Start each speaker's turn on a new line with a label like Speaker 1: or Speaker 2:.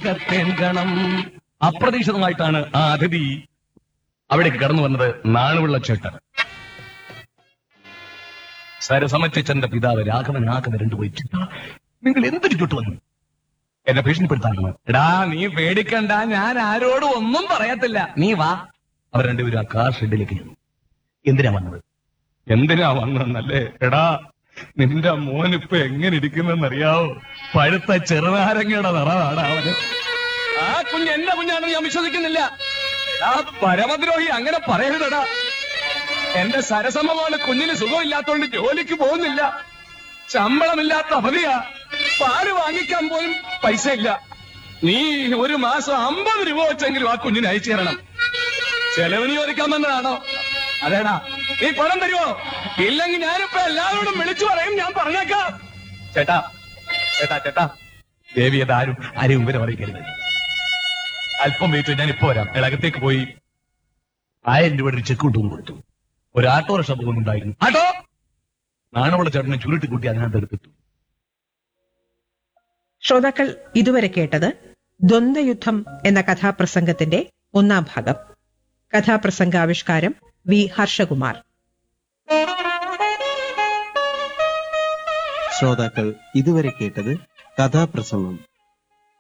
Speaker 1: കാക്കത്തേൻകണം അപ്രതീക്ഷിതമായിട്ടാണ് ആ അതിഥി അവിടേക്ക് കടന്നു വന്നത് നാണുള്ള ചേട്ടൻ സരസമച്ചന്റെ പിതാവ് രാഘവൻ ആകെ രണ്ടുപോയി ചേട്ടാ നിങ്ങൾ എന്തൊരു ചുട്ടു വന്നു എന്നെ ഭീഷണിപ്പെടുത്താണോ എടാ നീ പേടിക്കണ്ട ഞാൻ ആരോടും ഒന്നും പറയത്തില്ല നീ വാ അവർ രണ്ടുപേരും ആ കാർ ഷെഡിലേക്ക് ചെന്നു എന്തിനാ വന്നത് എന്തിനാ വന്നല്ലേ എടാ നിന്റെ മോനിപ്പൊ എങ്ങനെ ഇരിക്കുന്നെന്നറിയാവോ പഴുത്ത ചെറുനാരങ്ങയുടെ നിറമാണ് അവന് ആ കുഞ്ഞ് എന്റെ കുഞ്ഞാണെന്ന് ഞാൻ വിശ്വസിക്കുന്നില്ല എടാ പരമദ്രോഹി അങ്ങനെ പറയരുതടാ എന്റെ സരസമ്മ പോലെ കുഞ്ഞിന് സുഖമില്ലാത്തോണ്ട് ജോലിക്ക് പോകുന്നില്ല ശമ്പളമില്ലാത്ത അവധിയാ പാല് വാങ്ങിക്കാൻ പോലും പൈസ ഇല്ല നീ ഒരു മാസം അമ്പത് രൂപ വെച്ചെങ്കിലും ആ കുഞ്ഞിന് അയച്ചു തരണം ചെലവിന് ചോദിക്കാൻ വന്നതാണോ അതേടാ നീ പണം തരുമോ ഇല്ലെങ്കിൽ ഞാനിപ്പോ എല്ലാവരോടും വിളിച്ചു പറയും ഞാൻ പറഞ്ഞേക്കാം ചേട്ടാ ചേട്ടാ ചേട്ടാ ദേവി അത് ആരും ആരെയും വിവരം അറിയിക്കരുത് അല്പം വെയിറ്റ് ഞാൻ ഇപ്പൊ വരാം ഇളകത്തേക്ക് പോയി ആയിരം രൂപയുടെ ഒരു ചെക്ക് കൊണ്ടുവന്ന് കൊടുത്തു ഒരു ആട്ടോറിക്ഷ പോകുന്നുണ്ടായിരുന്നു ആട്ടോ നാണമുള്ള ചേട്ടനെ ചുരുട്ടി കൂട്ടി അതിനകത്ത് എടുത്തിട്ടു
Speaker 2: ശ്രോതാക്കൾ ഇതുവരെ കേട്ടത് ദ്വന്ദ്വയുദ്ധം എന്ന കഥാപ്രസംഗത്തിന്റെ ഒന്നാം ഭാഗം കഥാപ്രസംഗാവിഷ്കാരം വി ഹർഷകുമാർ
Speaker 3: ശ്രോതാക്കൾ ഇതുവരെ കേട്ടത് കഥാപ്രസംഗം